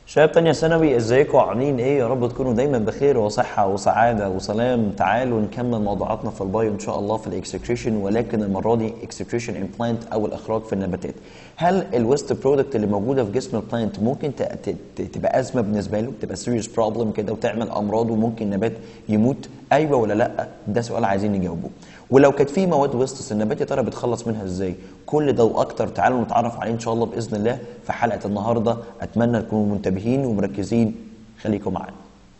شباب تانية ثانوي ازيكم عاملين ايه يا رب تكونوا دايما بخير وصحة وسعادة وسلام تعالوا نكمل موضوعاتنا في البايو ان شاء الله في الاكسكريشن ولكن المرة دي اكسكريشن امبلانت او الاخراج في النباتات هل الويست برودكت اللي موجودة في جسم البلانت ممكن ت- ت- ت- تبقى ازمة بالنسبة له تبقى سيريس بروبلم كده وتعمل امراض وممكن النبات يموت ايوه ولا لا ده سؤال عايزين نجاوبه ولو كانت في مواد ويستس النبات يا ترى بتخلص منها ازاي كل ده واكتر تعالوا نتعرف عليه ان شاء الله باذن الله في حلقه النهارده اتمنى تكونوا منتبهين ومركزين خليكم معانا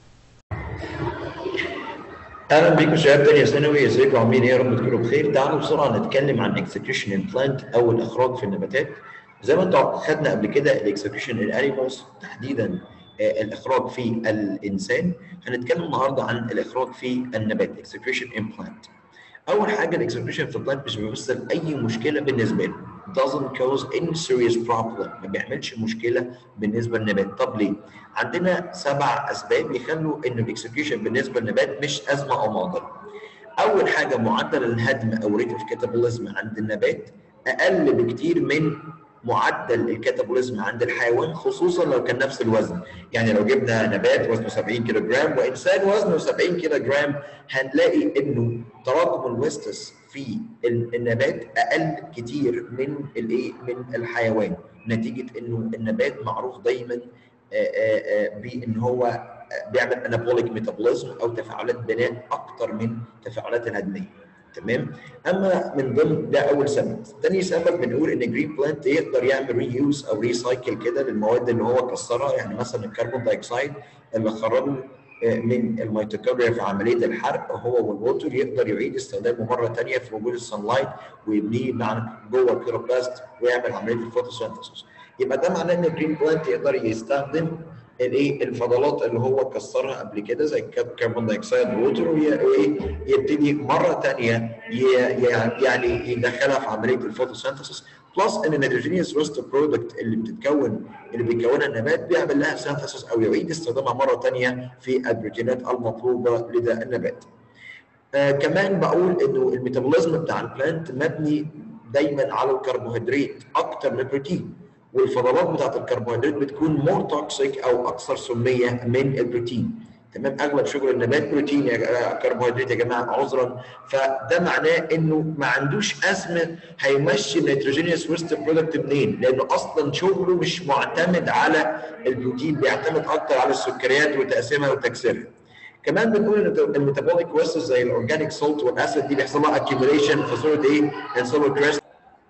اهلا بيكم شباب تانية ثانوي ازيكم عاملين ايه يا رب تكونوا بخير تعالوا بسرعه نتكلم عن اكسكريشن امبلانت او الاخراج في النباتات زي ما انتوا خدنا قبل كده الاكسكريشن الانيمالز تحديدا آه، الاخراج في الانسان هنتكلم النهارده عن الاخراج في النبات اكسكريشن امبلانت اول حاجه الاكسكريشن في البلانت مش بيمثل اي مشكله بالنسبه له doesn't cause any serious problem ما بيعملش مشكله بالنسبه للنبات طب ليه عندنا سبع اسباب يخلوا ان الاكسكريشن بالنسبه للنبات مش ازمه او معضله اول حاجه معدل الهدم او ريت اوف كاتابوليزم عند النبات اقل بكتير من معدل الكاتابوليزم عند الحيوان خصوصا لو كان نفس الوزن يعني لو جبنا نبات وزنه 70 كيلو جرام وانسان وزنه 70 كيلو جرام هنلاقي انه تراكم الويستس في ال- النبات اقل كتير من الايه من الحيوان نتيجه انه النبات معروف دايما آه، آه، آه، بان هو آه، بيعمل انابوليك ميتابوليزم او تفاعلات بناء اكتر من تفاعلات الهدميه تمام اما من ضمن ده اول سبب ثاني سبب بنقول ان جرين بلانت يقدر يعمل ريوز او ريسايكل كده للمواد اللي هو كسرها يعني مثلا الكربون دايوكسيد اللي خرجه آه، من الميتوكوندريا في عمليه الحرق هو والووتر يقدر يعيد استخدامه مره ثانيه في وجود السنلايت ويبنيه مع جوه الكلوروبلاست ويعمل عمليه الفوتوسينثيسيس يبقى ده معناه ان الجرين بلانت يقدر يستخدم الايه الفضلات اللي هو كسرها قبل كده زي الكربون دايوكسيد ووتر ويبتدي مره ثانيه يعني يدخلها في عمليه الفوتوسينثيسيس بلس ان النيتروجينيوس روست برودكت اللي بتتكون اللي بيكونها النبات بيعمل لها سينثيسيس او يعيد استخدامها مره ثانيه في البروتينات المطلوبه لدى النبات. آه كمان بقول انه الميتابوليزم بتاع البلانت مبني دايما على الكربوهيدرات اكتر من البروتين والفضلات بتاعت الكربوهيدرات بتكون مور توكسيك او اكثر سميه من البروتين تمام اغلب شغل النبات بروتين يا جماعة- كربوهيدرات يا جماعه عذرا فده معناه انه ما عندوش ازمه هيمشي النيتروجينيوس ويست برودكت منين لانه اصلا شغله مش معتمد على البروتين بيعتمد اكتر على السكريات وتقسيمها وتكسيرها كمان بنقول ان الميتابوليك ويست زي الاورجانيك سولت والاسيد دي بيحصل لها اكيوميليشن في صوره ايه؟ انسولو كريست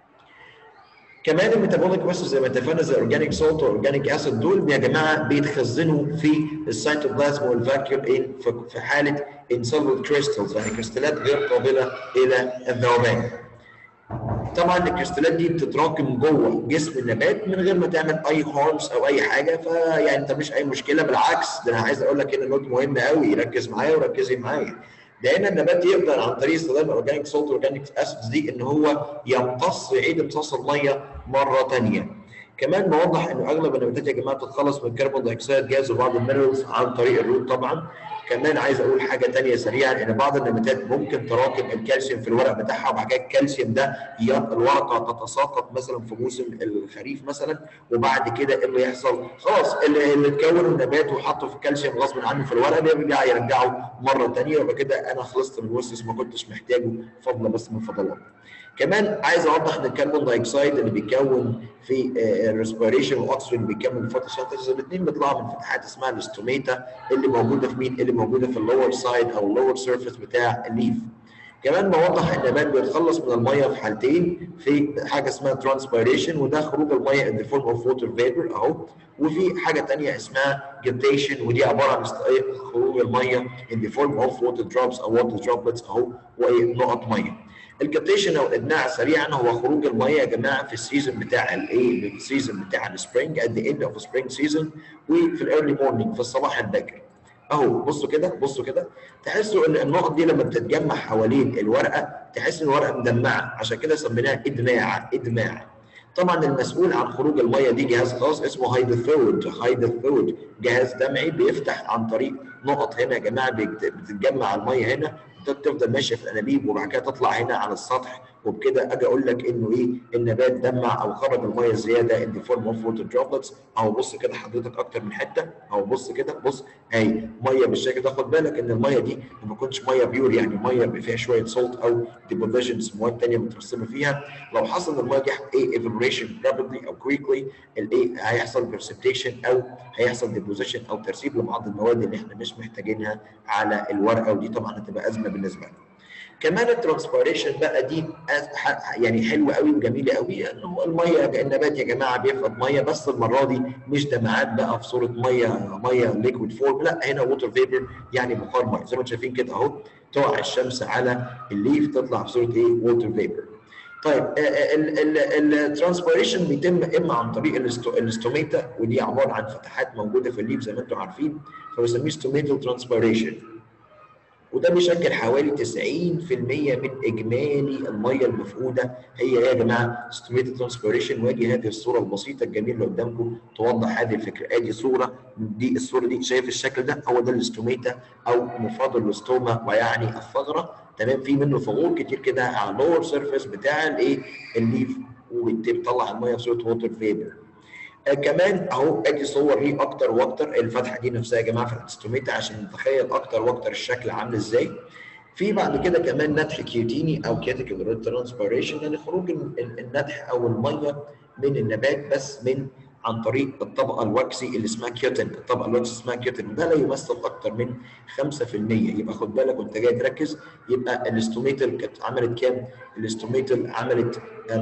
كمان الميتابوليك ويست زي ما اتفقنا زي الاورجانيك سولت والاورجانيك اسيد دول يا جماعه بيتخزنوا في السيتوبلازم والفاكيوم ايه في- في حاله انسولو كريستالز يعني كريستالات غير قابله الى الذوبان. طبعا الكريستالات دي بتتراكم جوه جسم النبات من غير ما تعمل اي هارمز او اي حاجه فيعني انت مش اي مشكله بالعكس ده انا عايز اقول لك هنا نوت مهم قوي ركز معايا وركزي معايا لان النبات يقدر عن طريق استخدام الاورجانيك سولت والاورجانيك اسيدز دي ان هو يمتص يعيد امتصاص الميه مره ثانيه كمان بوضح انه اغلب النباتات يا جماعه بتتخلص من الكربون دايوكسيد جاز وبعض المينرالز عن طريق الروت طبعا كمان عايز اقول حاجه ثانيه سريعا ان بعض النباتات ممكن تراكم الكالسيوم في الورق بتاعها وبعد كده الكالسيوم ده ي- الورقه تتساقط مثلا في موسم الخريف مثلا وبعد كده ايه اللي يحصل؟ خلاص اللي, اللي اتكون النبات وحطه في الكالسيوم غصب عنه في الورق بيرجع يرجعه مره ثانيه ويبقى كده انا خلصت من الوسوس ما كنتش محتاجه فضله بس من فضلات. كمان عايز اوضح ان الكربون دايوكسيد اللي بيتكون في الريسبيريشن والاكسجين اللي بيكون الفوتوسينثيسيس الاثنين بيطلعوا من فتحات اسمها الاستوميتا اللي موجوده في مين؟ اللي موجوده في اللور سايد او اللور سيرفيس بتاع الليف. كمان بوضح ان النبات بيتخلص من الميه في حالتين في حاجه اسمها ترانسبيريشن وده خروج الميه ان ذا فورم اوف ووتر فيبر اهو وفي حاجه ثانيه اسمها جيتيشن ودي عباره عن است- إيه؟ خروج الميه ان ذا فورم اوف ووتر دروبس او ووتر دروبلتس اهو ونقط ميه. الكابتيشن او الادماع سريعا هو خروج الميه يا جماعه في السيزون بتاع الايه السيزون بتاع السبرينج ات ذا اند اوف سبرينج سيزون وفي الايرلي مورنينج في الصباح الباكر اهو بصوا كده بصوا كده تحسوا ان النقط دي لما بتتجمع حوالين الورقه تحس ان الورقه مدمعه عشان كده سميناها ادماع ادماع طبعا المسؤول عن خروج الميه دي جهاز خاص اسمه هايدثود هايدثود جهاز دمعي بيفتح عن طريق نقط هنا يا جماعه بتتجمع الميه هنا تفضل ماشيه في الانابيب وبعد كده تطلع هنا على السطح وبكده اجي اقول لك انه ايه النبات دمع او خرج الميه الزياده ان فورم اوف ووتر دروبلتس اهو بص كده حضرتك اكتر من حته اهو بص كده بص اهي ميه بالشكل ده خد بالك ان الميه دي ما بتكونش ميه بيور يعني ميه فيها شويه سولت او ديبوزيشنز مواد ثانيه مترسمه فيها لو حصل ان الميه دي ايه ايفابوريشن رابيدلي او كويكلي الايه هيحصل برسبتيشن او هيحصل ديبوزيشن او ترسيب لبعض المواد اللي احنا مش محتاجينها على الورقه ودي طبعا هتبقى ازمه بالنسبه لنا. كمان الترانسبيريشن بقى دي يعني حلوه قوي وجميله قوي انه الميه النبات يا جماعه بيفقد ميه بس المره دي مش دمعات بقى في صوره ميه ميه ليكويد فورم لا هنا ووتر فيبر يعني بخار ميه زي ما انتم شايفين كده اهو تقع الشمس على الليف تطلع في صوره ايه ووتر فيبر طيب الترانسبيريشن بيتم اما عن طريق الاستوميتا ودي عباره عن فتحات موجوده في الليف زي ما انتم عارفين فبسميه ستوميتال ترانسبيريشن وده بيشكل حوالي 90% من اجمالي الميه المفقوده هي يا جماعه ستوميتال ترانسبيريشن وادي هذه الصوره البسيطه الجميله اللي قدامكم توضح هذه الفكره ادي صوره دي الصوره دي شايف الشكل ده هو ده الاستوميتا او مفرد الاستوما ويعني الثغره تمام في منه ثغور كتير كده على اللور سيرفيس بتاع الايه الليف وبتطلع الميه في صوره ووتر فيبر آه كمان اهو ادي صور ليه اكتر واكتر الفتحه دي نفسها يا جماعه في الاستوميتا عشان نتخيل اكتر واكتر الشكل عامل ازاي في بعد كده كمان نتح كيوتيني او كيتيكال ترانسبيريشن يعني خروج النتح او الميه من النبات بس من عن طريق الطبقه الوكسي اللي اسمها كيوتين الطبقه الوكسي اسمها كيوتين وده لا يمثل اكتر من 5% يبقى خد بالك وانت جاي تركز يبقى الاستوميتال كانت عملت كام؟ الاستوميتال عملت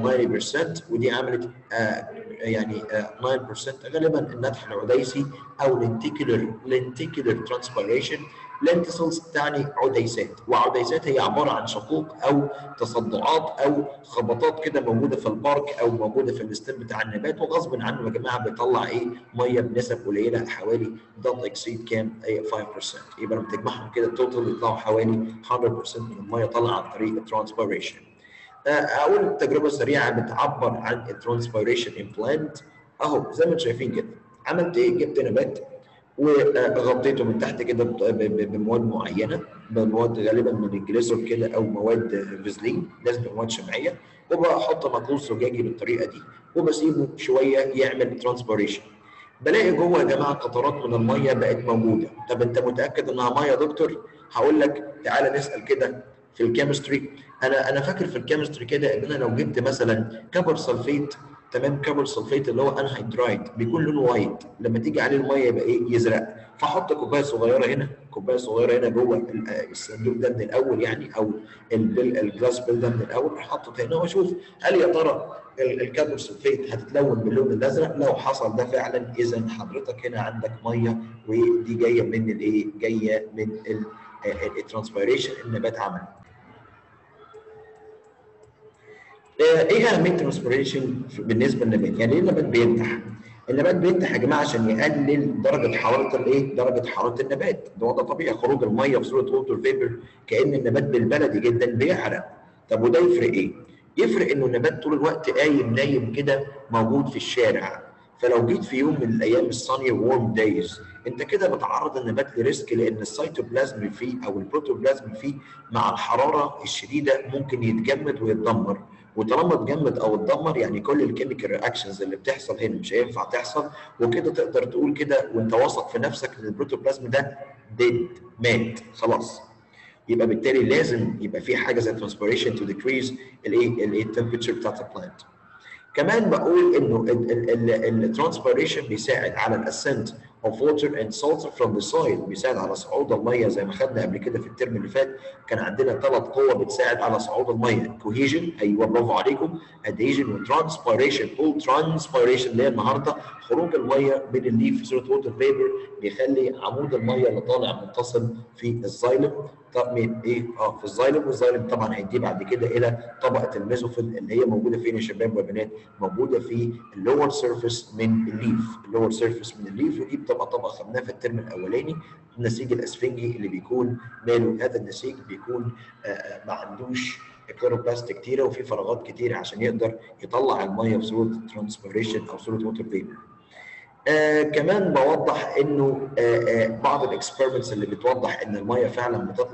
90% ودي عملت آه يعني آه 9% غالبا النتح العديسي او لنتيكولر لنتيكولر ترانسبيريشن لنتسلز تعني عديسات وعديسات هي عباره عن شقوق او تصدعات او خبطات كده موجوده في البارك او موجوده في الستيم بتاع النبات وغصب عنه يا جماعه بيطلع ايه ميه بنسب قليله حوالي دوت اكسيد كام 5% يبقى لما تجمعهم كده التوتال يطلعوا حوالي 100% من الميه طالعه عن طريق الترانسبيريشن اقول تجربه سريعه بتعبر عن الترانسبيريشن امبلانت اهو زي ما انتم شايفين كده عملت ايه جبت نبات وغطيته من تحت كده بمواد معينه بمواد غالبا من الجليسرول كده او مواد فازلين لازم مواد شمعيه وبحط مقلوص زجاجي بالطريقه دي وبسيبه شويه يعمل ترانسبيريشن بلاقي جوه يا جماعه قطرات من الميه بقت موجوده طب انت متاكد انها ميه يا دكتور هقول لك تعالى نسال كده في الكيمستري انا انا فاكر في الكيمستري كده ان انا لو جبت مثلا كبر سلفيت تمام كبر سلفيت اللي هو انهيدرايد بيكون لونه وايت لما تيجي عليه الميه يبقى ايه يزرق فاحط كوبايه صغيره هنا كوبايه صغيره هنا جوه الصندوق ده من الاول يعني او الجلاس بيل ده من الاول حطت هنا واشوف هل يا ترى الكبر سلفيت هتتلون باللون الازرق لو حصل ده فعلا اذا حضرتك هنا عندك ميه ودي جايه من الايه جايه من الترانسبيريشن النبات عمله ايه اهميه الترانسبيريشن بالنسبه للنبات؟ يعني ايه النبات بينتح؟ النبات بينتح يا جماعه عشان يقلل درجه حراره الايه؟ درجه حراره النبات، ده وضع طبيعي خروج الميه في صوره ووتر فيبر كان النبات بالبلدي جدا بيحرق. طب وده يفرق ايه؟ يفرق انه النبات طول الوقت قايم نايم كده موجود في الشارع. فلو جيت في يوم من الايام الصانيه وورم دايز انت كده بتعرض النبات لريسك لان السيتوبلازم فيه او البروتوبلازم فيه مع الحراره الشديده ممكن يتجمد ويتدمر وطالما اتجمد او اتدمر يعني كل الكيميكال رياكشنز اللي بتحصل هنا مش هينفع تحصل وكده تقدر تقول كده وانت واثق في نفسك ان البروتوبلازم ده ديد مات خلاص يبقى بالتالي لازم يبقى في حاجه زي ترانسبيريشن تو ديكريز الايه الايه التمبريتشر بتاعت البلانت كمان بقول انه الترانسبيريشن بيساعد على الاسنت of water and salt from the soil بيساعد على صعود الميه زي ما خدنا قبل كده في الترم اللي فات كان عندنا ثلاث قوى بتساعد على صعود الميه cohesion ايوه برافو عليكم adhesion وترانسبيريشن قول ترانسبيريشن اللي هي النهارده خروج الميه من الليف في صوره ووتر فيبر بيخلي عمود الميه اللي طالع متصل في الزايلم طب من ايه اه في الزايلم والزايلم طبعا هيديه بعد كده الى طبقه الميزوفيل اللي هي موجوده فين يا شباب وبنات موجوده في اللور سيرفيس من الليف اللور سيرفيس من الليف ودي بتبقى طبقه خدناها في الترم الاولاني النسيج الاسفنجي اللي بيكون ماله هذا النسيج بيكون آه ما عندوش كلوروبلاست كتيره وفي فراغات كتيره عشان يقدر يطلع الميه في صوره ترانسبيريشن او صوره ووتر فيبر آه كمان بوضح انه آه آه بعض الاكسبيرمنتس اللي بتوضح ان الميه فعلا بتطلع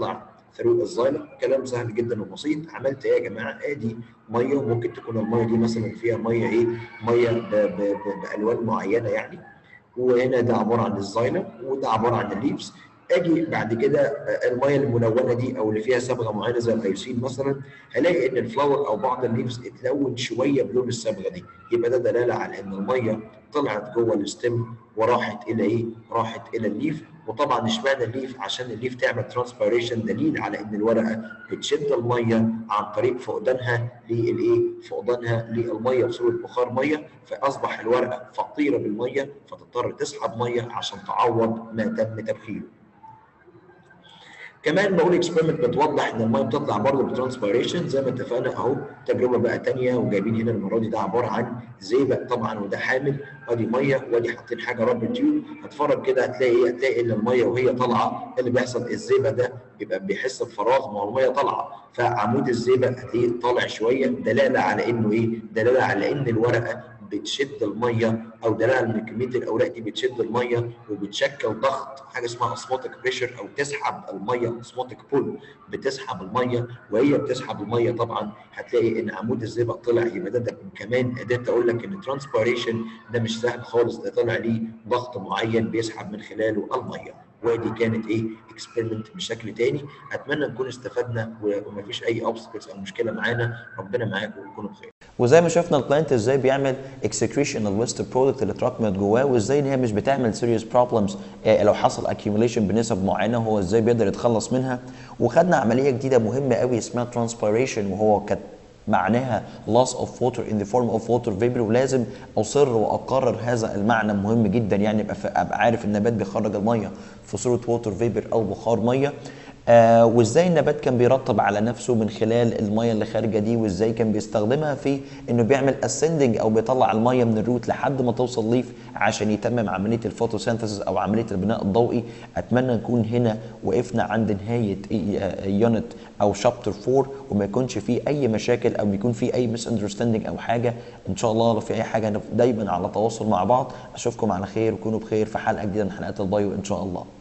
ثرو الزايلم كلام سهل جدا وبسيط عملت ايه يا جماعه ادي ميه وممكن تكون الميه دي مثلا فيها ميه ايه ميه ب ب ب بالوان معينه يعني وهنا ده عباره عن الزايلم وده عباره عن الليفز اجي بعد كده الميه الملونه دي او اللي فيها صبغه معينه زي الايوسين مثلا هلاقي ان الفلاور او بعض الليفز اتلون شويه بلون الصبغه دي يبقى ده دلاله على ان الميه طلعت جوه الستيم وراحت الى ايه؟ راحت الى الليف وطبعا اشمعنى الليف؟ عشان الليف تعمل ترانسبيريشن دليل على ان الورقه بتشد الميه عن طريق فقدانها للايه؟ فقدانها للميه بصوره بخار ميه فاصبح الورقه فقيره بالميه فتضطر تسحب ميه عشان تعوض ما تم تبخيره. كمان بقول اكسبيرمنت بتوضح ان الميه بتطلع برضه بترانسبيريشن زي ما اتفقنا اهو تجربه بقى ثانيه وجايبين هنا المره دي ده عباره عن زيبق طبعا وده حامل ادي ميه وادي حاطين حاجه رب تيوب هتفرج كده هتلاقي ايه هتلاقي ان الميه وهي طالعه اللي بيحصل الزيبق ده بيبقى بيحس بفراغ ما هو الميه طالعه فعمود الزيبق هتلاقيه طالع شويه دلاله على انه ايه؟ دلاله على ان الورقه بتشد الميه او دلاله على ان كميه الاوراق دي بتشد الميه وبتشكل ضغط حاجه اسمها اسموتيك بريشر او تسحب الميه اسموتيك بول بتسحب الميه وهي بتسحب الميه طبعا هتلاقي ان عمود الزئبق طلع يبقى ده, ده كمان قدرت اقول لك ان الترانسبيريشن ده مش سهل خالص ده طلع ليه ضغط معين بيسحب من خلاله الميه ودي كانت ايه اكسبيرمنت بشكل تاني اتمنى نكون استفدنا ومفيش اي اوبستكلز او مشكله معانا ربنا معاكم وتكونوا بخير وزي ما شفنا الكلاينت ازاي بيعمل اكسكريشن الويست برودكت اللي اتراكمت جواه وازاي ان هي مش بتعمل سيريس بروبلمز لو حصل اكيوميليشن بنسب معينه هو ازاي بيقدر يتخلص منها وخدنا عمليه جديده مهمه قوي اسمها ترانسبيريشن وهو كانت معناها loss of water in the form of water vapor ولازم اصر واقرر هذا المعنى مهم جدا يعني ابقى ابقى عارف النبات بيخرج الميه في صوره ووتر فيبر او بخار ميه آه وازاي النبات كان بيرطب على نفسه من خلال الميه اللي خارجه دي وازاي كان بيستخدمها في انه بيعمل اسندنج او بيطلع الميه من الروت لحد ما توصل ليف عشان يتمم عمليه الفوتوسينثيسيس او عمليه البناء الضوئي اتمنى نكون هنا وقفنا عند نهايه يونت او شابتر 4 وما يكونش فيه اي مشاكل او يكون فيه اي مس اندرستاندينج او حاجه ان شاء الله لو في اي حاجه دايما على تواصل مع بعض اشوفكم على خير وكونوا بخير في حلقه جديده من حلقات البايو ان شاء الله